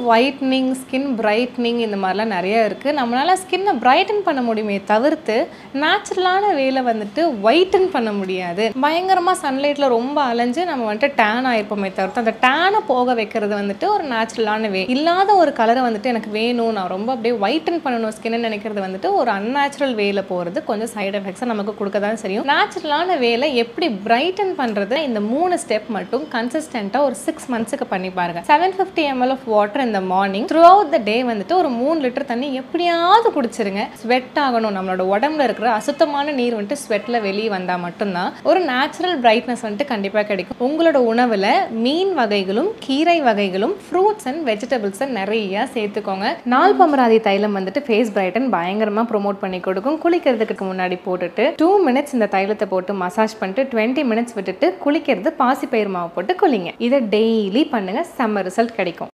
whitening skin brightening இந்த மாதிரிலாம் நிறைய இருக்குது நம்மளால் ஸ்கின்னை பிரைட்டன் பண்ண முடியுமே தவிர்த்து நேச்சுரலான வேலை வந்துட்டு ஒயிட்டன் பண்ண முடியாது பயங்கரமாக சன்லைட்டில் ரொம்ப அலைஞ்சு நம்ம வந்துட்டு டேன் ஆயிருப்போமே தவிர்த்து அந்த டேனை போக வைக்கிறது வந்துட்டு ஒரு நேச்சுரலான வே இல்லாத ஒரு கலரை வந்துட்டு எனக்கு வேணும் நான் ரொம்ப அப்படியே ஒயிட்டன் பண்ணணும் ஸ்கின்னு நினைக்கிறது வந்துட்டு ஒரு அன்நேச்சுரல் வேல போகிறது கொஞ்சம் சைடு எஃபெக்ட்ஸை நமக்கு கொடுக்க தான் தெரியும் நேச்சுரலான வேலை எப்படி பிரைட்டன் பண்ணுறது இந்த மூணு ஸ்டெப் மட்டும் கன்சிஸ்டண்ட்டாக ஒரு சிக்ஸ் மந்த்ஸுக்கு பண்ணி பாருங்க seven fifty ML of water இந்த morning throughout the day வந்துட்டு ஒரு மூணு லிட்டர் தண்ணி எப்படியாவது குடிச்சிருங்க ஸ்வெட் ஆகணும் நம்மளோட உடம்புல இருக்கிற அசுத்தமான நீர் வந்துட்டு ஸ்வெட்டில் வெளியே வந்தால் மட்டும்தான் ஒரு நேச்சுரல் பிரைட்னஸ் வந்துட்டு கண்டிப்பாக கிடைக்கும் உங்களோட உணவில் மீன் வகைகளும் கீரை வகைகளும் ஃப்ரூட்ஸ் அண்ட் வெஜிடபிள்ஸை நிறைய சேர்த்துக்கோங்க நாள் பமராதி தைலம் வந்துட்டு ஃபேஸ் பிரைட்டன் பயங்கரமாக ப்ரோமோட் பண்ணி கொடுக்கும் குளிக்கிறதுக்கு முன்னாடி போட்டுட்டு டூ மினிட்ஸ் இந்த தைலத்தை போட்டு மசாஜ் பண்ணிட்டு டுவெண்ட்டி மினிட்ஸ் விட்டுட்டு குளிக்கிறது பாசிப்பயிர் மாவு போட்டு குளிங்க இதை டெய்லி பண்ணுங்க செம்ம ரிசல்ட் கிடைக்கும்